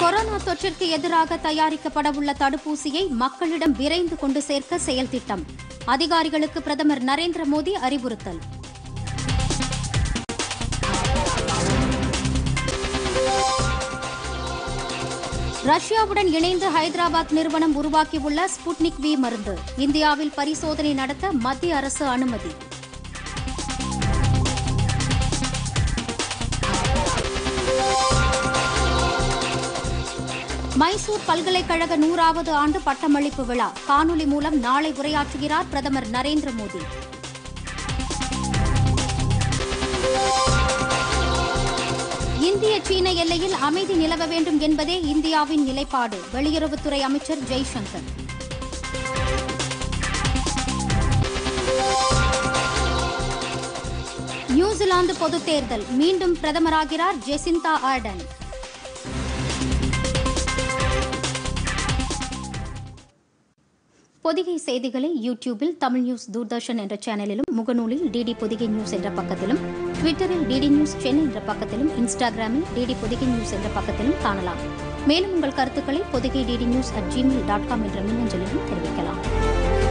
corona தொற்றிற்கு எதிராக தயாரிக்கப்படவுள்ள தடுப்பூசியை மக்களிடம் விரைந்து கொண்டு சேர்க்க செயல் திட்டம் அதிகாரிகளுக்கு பிரதமர் நரேந்திர மோடி அறிவுறுத்தல் ரஷ்யாவுடன் இணைந்து ஹைதராபாத் நிறுவனம் உருவாக்கியுள்ள ஸ்புட்னிக் வி மருந்து இந்தியாவில் பரிசோதனை நடத்த மத்திய அரசு அனுமதி மைசூர் பல்கலைக்கழக நூறாவது ஆண்டு பட்டமளிப்பு விழா காணொலி மூலம் நாளை உரையாற்றுகிறார் பிரதமர் நரேந்திர மோடி இந்திய சீன எல்லையில் அமைதி நிலவ வேண்டும் என்பதே இந்தியாவின் நிலைப்பாடு வெளியுறவுத்துறை அமைச்சர் ஜெய்சங்கர் நியூசிலாந்து பொதுத் தேர்தல் மீண்டும் பிரதமராகிறார் ஜெசிந்தா ஆர்டன் பொதிகை செய்திகளை யூடியூபில் தமிழ் நியூஸ் தூர்தர்ஷன் என்ற சேனலிலும் முகநூலில் டிடி பொதிகை நியூஸ் என்ற பக்கத்திலும் ட்விட்டரில் டிடி நியூஸ் சென்னை என்ற பக்கத்திலும் இன்ஸ்டாகிராமில் டிடி பொதிகை நியூஸ் என்ற பக்கத்திலும் காணலாம் மேலும் உங்கள் கருத்துக்களை Podhigai DD news at Gmail dot com என்ற மின்னஞ்சலிலும் தெரிவிக்கலாம்